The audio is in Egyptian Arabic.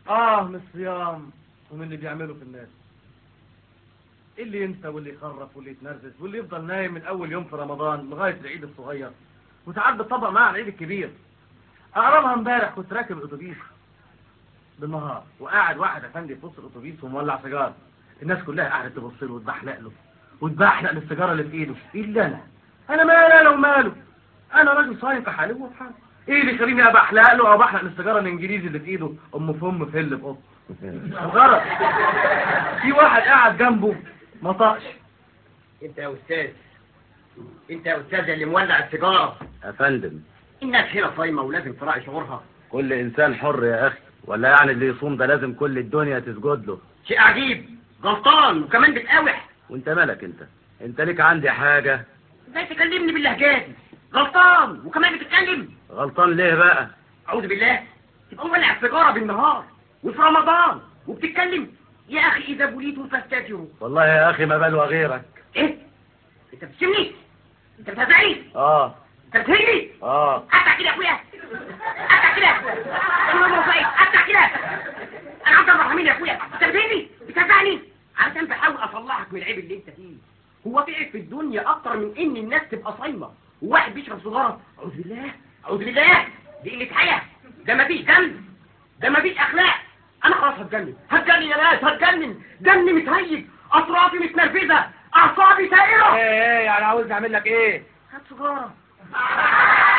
اه من الصيام ومن اللي بيعمله في الناس اللي ينسى واللي يخرف واللي يتنرفز واللي يفضل نايم من اول يوم في رمضان لغايه العيد الصغير وساعات بتطبق معاه على العيد الكبير اقربها امبارح كنت راكب الاتوبيس بالنهار وقاعد واحد افندي في وسط الاتوبيس ومولع سيجاره الناس كلها قاعده تبص له وتبحلق له وتبحلق للسيجاره اللي في ايده الا انا انا مالي انا وماله انا راجل صايم في حالي وهو في حاله ايه اللي يخليني ابقى احلق له او بحلق للسيجاره الانجليزي اللي في ايده ام فم فل بقط غلط في واحد قاعد جنبه ما طقش انت يا استاذ انت يا استاذ اللي مولع السيجاره يا فندم الناس هنا صايمه ولازم تراعي شعورها كل انسان حر يا اخي ولا يعني اللي يصوم ده لازم كل الدنيا تسجد له شيء عجيب غلطان وكمان بتقاوح وانت مالك انت انت ليك عندي حاجة ازاي تكلمني باللهجات غلطان وكمان بتتكلم غلطان ليه بقى اعوذ بالله تبقى مولع السيجاره بالنهار وفي رمضان وبتتكلم يا اخي اذا بليتم فاستتروا والله يا اخي ما بالو غيرك ايه انت بتشمني انت بتهزقني اه انت بتهجني اه قطع كده يا اخويا قطع كده انا ما بقيت قطع كده انا عبد الرحمن يا اخويا انت بتهجني بتهزقني علشان بحاول اصلحك من العيب اللي انت فيه هو في عيب في الدنيا اكتر من ان الناس تبقى صايمه وواحد بيشرب سيجاره اعوذ بالله اعوذ بالله دي قله حياه ده مفيش دم ده مفيش اخلاق انا خلاص هتجنن هتجنن يا ناس هتجنن دمي متهيج اطرافي متنرفزه اعصابي سائره ايه ايه يعني عاوز اعمل لك ايه هات سيجاره